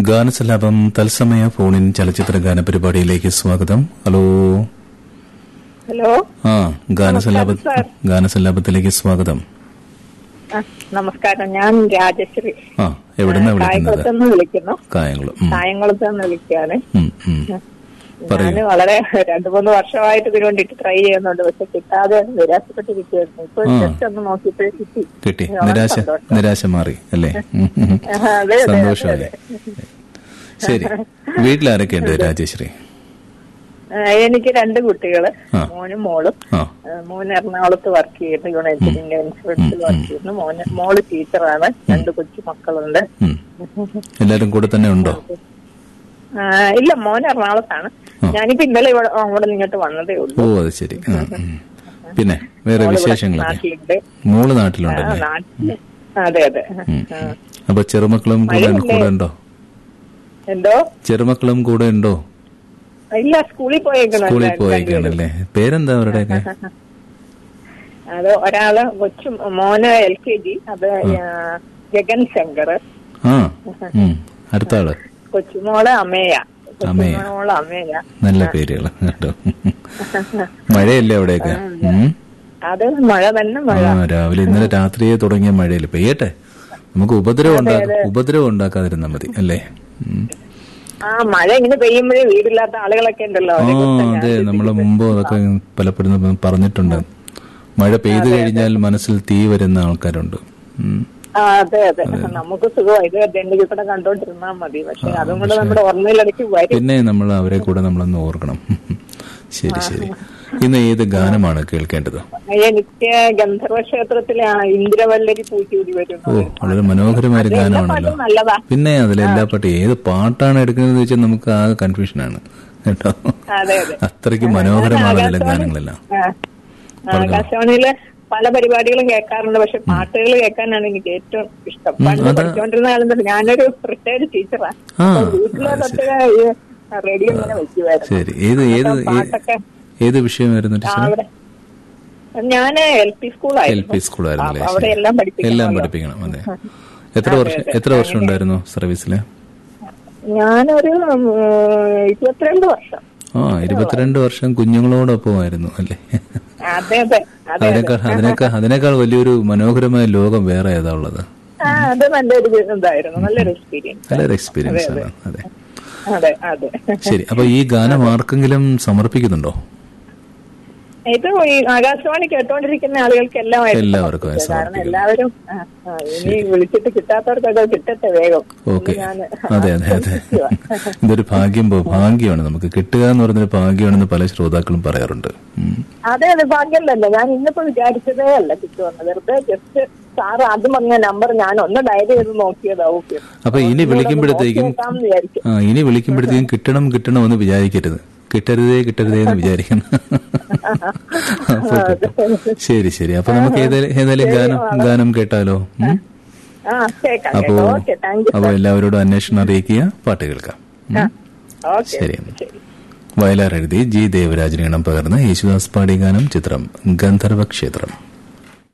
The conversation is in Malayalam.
ഗാനസലാപം തത്സമയ ഫോണിൻ ചലച്ചിത്ര ഗാന പരിപാടിയിലേക്ക് സ്വാഗതം ഹലോ ഹലോ ആ ഗാനസലാപ നമസ്കാരം, സാർ. ഗാനസലാപത്തിലേക്ക് സ്വാഗതം ആ, നമസ്കാരം ഞാൻ രാജശ്രീ ആ എവിടുന്നാ വിളിക്കുന്നത് കായംകുളത്തുനിന്ന് വിളിക്കുന്നു കായംകുളം ഉം, കായംകുളത്ത് നിന്ന് വിളിക്കുകയാണ് ഉം, ഉം. പറയൂ. ഞാൻ വളരെ രണ്ടു മൂന്ന് വർഷമായിട്ട് ഇതിനു വേണ്ടിട്ട് ട്രൈ ചെയ്യുന്നുണ്ട് പക്ഷെ കിട്ടാതെ നിരാശപ്പെട്ടിരിക്കുകയായിരുന്നു ഇപ്പൊ ആ. ജസ്റ്റ് ഒന്ന് നോക്കിയപ്പോഴേ കിട്ടി കിട്ടി വളരെ നിരാശ സന്തോഷം. നിരാശ മാറി അല്ലേ ഉം, ഉം. ആ, അതെ, അതെ, സന്തോഷമായി അതെ, ശരി വീട്ടിലാരൊക്കെയുണ്ട് രാജേശ്രീ ആ, എനിക്ക് രണ്ട് കുട്ടികള് ആ. മോനും മോളും ആ ആ, മോന് എറണാകുളത്ത് വർക്ക് ചെയ്യുന്നു യുണൈറ്റഡ് ഇന്ത്യൻ ഇൻസ്റ്റിറ്റ്യൂട്ടിൽ വർക്ക് ചെയ്യുന്നു മോന് മോള് ടീച്ചറാണ് രണ്ട് കൊച്ചു മക്കളുണ്ട് ഉം. എല്ലാരും കൂടെ തന്നെ ഉണ്ടോ ആ, ഇല്ല മോൻ എറണാകുളത്താണ് ആ. ഞാനിപ്പോ ഇന്നലെ ഇവിടെ ഇവിടെ ഇങ്ങോട്ട് വന്നതേ ഓ ഉള്ളൂ അത് ശരി ആ, ഉം. പിന്നെ വേറെ മോള് ഇവിടെ വിശേഷങ്ങളൊക്കെ നാട്ടിലുണ്ട് മോള് ആ, നാട്ടിലുണ്ടല്ലേ നാട്ടില് അതെ അതെ ഉം, ഉം. അപ്പൊ ചെറുമക്കളും കൂടെ മഴയില്ലേ? കൂടെ ഉണ്ടോ എന്തോ ചെറുമക്കളും കൂടെ ഉണ്ടോ ഇല്ല സ്കൂളിൽ പോയേക്കണം സ്കൂളിൽ പോയേക്കാണല്ലേ പേരെന്താ അവരുടെയൊക്കെ അത് ഒരാള് കൊച്ചു മോന് എൽ കെ ജി അത് ആ, ജഗൻ ശങ്കർ ആ ഉം. അടുത്ത ആള് കൊച്ചുമോള് അമേയ അമേയ. കൊച്ചുമോള് അമേയ നല്ല പേരുകൾ കേട്ടോ മഴയല്ലേ അവിടെയൊക്കെ ഉം. അത് മഴ തന്നെ ആ മഴ രാവിലെ ഇന്നലെ രാത്രിയെ തുടങ്ങിയ മഴയില് പെയ്യട്ടെ നമുക്ക് ഉപദ്രവം ഉണ്ടാക്ക ഉപദ്രവം ഉണ്ടാക്കാതിരുന്നാ മതി അല്ലേ ഉം. ആ മഴ ഇങ്ങനെ പെയ്യുമ്പോഴേ വീടില്ലാത്ത ആളുകളൊക്കെ ഉണ്ടല്ലോ ആ അവരെ കുറിച്ച് ഞാൻ അതെ നമ്മള് മുമ്പ് അതൊക്കെ പലപ്പോഴും നമ്മൾ പറഞ്ഞിട്ടുണ്ട് മഴ പെയ്തു കഴിഞ്ഞാൽ മനസ്സിൽ തീ വരുന്ന ആൾക്കാരുണ്ട് ഉം. ആ അതെ അതെ നമുക്ക് സുഖമായി ഇത് ജനലിൽ കൂടെ കണ്ടോണ്ടിരുന്നാ മതി പക്ഷെ അതും കൂടെ നമ്മുടെ ഓർമ്മയിലിടയ്ക്ക് വരും പിന്നെ നമ്മൾ അവരെ കൂടെ നമ്മളൊന്ന് ഓർക്കണം ശരി ശരി ഇന്ന് ഏത് ഗാനമാണ് കേൾക്കേണ്ടത് എനിക്ക് ഗന്ധർവ ക്ഷേത്രത്തിലെ ആ ഇന്ദ്രവല്ലരി പൂച്ചൂടി ഓ വരുന്നു വളരെ മനോഹരമായ ഒരു ഗാനമാണല്ലോ പാട്ടും നല്ലതാ പിന്നെ അതിലെല്ലാ പാട്ടും ഏത് പാട്ടാണ് എടുക്കുന്നത് വെച്ചാൽ നമുക്ക് ആകെ കൺഫ്യൂഷനാണ് കേട്ടോ അതെ അതെ അത്രയ്ക്ക് മനോഹരമാണ് അതിലെ ഗാനങ്ങളെല്ലാം ആ. ആകാശവാണിയില് പല പരിപാടികളും കേൾക്കാറുണ്ട് പക്ഷെ പാട്ടുകൾ കേൾക്കാനാണ് എനിക്ക് ഏറ്റവും ഇഷ്ടം പണ്ട് അതാ- പഠിച്ചുകൊണ്ടിരുന്ന കാലം തൊട്ട് ഞാനൊരു റിട്ടയർഡ് ടീച്ചറാണ് ആ, വീട്ടിലെ തൊട്ട് ഈ റേഡിയോ ഇങ്ങനെ വെക്കുമായിരുന്നു ശരി ഏത് ഏത് അപ്പൊ ഏ- പാട്ടൊക്കെ ഏത് വിഷയമായിരുന്നു ആ, ടീച്ചർ അവിടെ ഞാന് എൽ പി എൽ സ്കൂളായിരുന്നു പി സ്കൂളായിരുന്നല്ലേ അവിടെ ശരി. എല്ലാം പഠിപ്പിക്കണം എല്ലാം പഠിപ്പിക്കണം അതെ എത്ര വർഷം എത്ര വർഷം ഉണ്ടായിരുന്നു സർവീസില് ഞാനൊരു ഉം, ഇരുപത്തിരണ്ട് വർഷം ആ ഇരുപത്തിരണ്ട് വർഷം കുഞ്ഞുങ്ങളോടൊപ്പമായിരുന്നു അല്ലേ അതെ അതെ അതെ അതിനേക്കാൾ അതിനേക്കാൾ അതിനേക്കാൾ വലിയൊരു മനോഹരമായ ലോകം വേറെ ഏതാ ഉള്ളത് ആ അത് നല്ലൊരു ഇതായിരുന്നു നല്ലൊരു എക്സ്പീരിയൻസ് നല്ലൊരു എക്സ്പീരിയൻസ് ആണ് അതെ അതെ അതെ ശരി അപ്പൊ ഈ ഗാനം ആർക്കെങ്കിലും സമർപ്പിക്കുന്നുണ്ടോ ഇത് ഈ ആകാശവാണി കേട്ടോണ്ടിരിക്കുന്ന ആളുകൾക്ക് എല്ലാമായിട്ട് എല്ലാവർക്കും സമർപ്പിക്കാം. കാരണം സമർപ്പിക്കാം. എല്ലാവരും ആ, ആ, ഇനി വിളിച്ചിട്ട് കിട്ടാത്തവർക്കൊക്കെ കിട്ടട്ടെ വേഗം ഓക്കെ ഞാൻ അതെ അതെ അതെ ഇതൊരു ഭാഗ്യം പോ- ഭാഗ്യമാണ് നമുക്ക് കിട്ടുക എന്ന് പറയുന്നൊരു ഭാഗ്യമാണെന്ന് പല ശ്രോതാക്കളും പറയാറുണ്ട് ഉം. അതെ അതെ ഭാഗ്യം തന്നെ ഞാൻ ഇന്നിപ്പോ വിചാരിച്ചതേ അല്ല കിട്ടുമെന്ന് വെറുതെ ജസ്റ്റ് സാറ് ആദ്യം പറഞ്ഞ നമ്പർ ഞാൻ ഒന്ന് ഡയൽ ചെയ്ത് നോക്കിയതാവും അപ്പൊ ഇനി വിളിക്കുമ്പോഴത്തേക്കും നോക്കിയേക്കാമെന്ന് വിചാരിച്ചു ആ ഇനി വിളിക്കുമ്പോഴത്തേക്കും കിട്ടണം കിട്ടണം എന്ന് വിചാരിക്കരുത് കിട്ടരുതേ കിട്ടരുതേ എന്ന് വിചാരിക്കണം അപ്പോൾ കിട്ടും. ശരി ശരി അപ്പൊ നമുക്ക് ഏതായാലും ഏതായാലും ഗാനം ഗാനം കേട്ടാലോ ഉം? ആ കേൾക്കാം അപ്പോ കേൾക്കാം ഓക്കെ താങ്ക് യു അപ്പൊ എല്ലാവരോടും അന്വേഷണം അറിയിക്കുക പാട്ട് കേൾക്കാം ഉം? ഓക്കെ ശരി വയലാർ എഴുതി ജി ദേവരാജനീണം പകർന്ന് യേശുദാസ് പാടിയ ഗാനം ചിത്രം ഗന്ധർവ ക്ഷേത്രം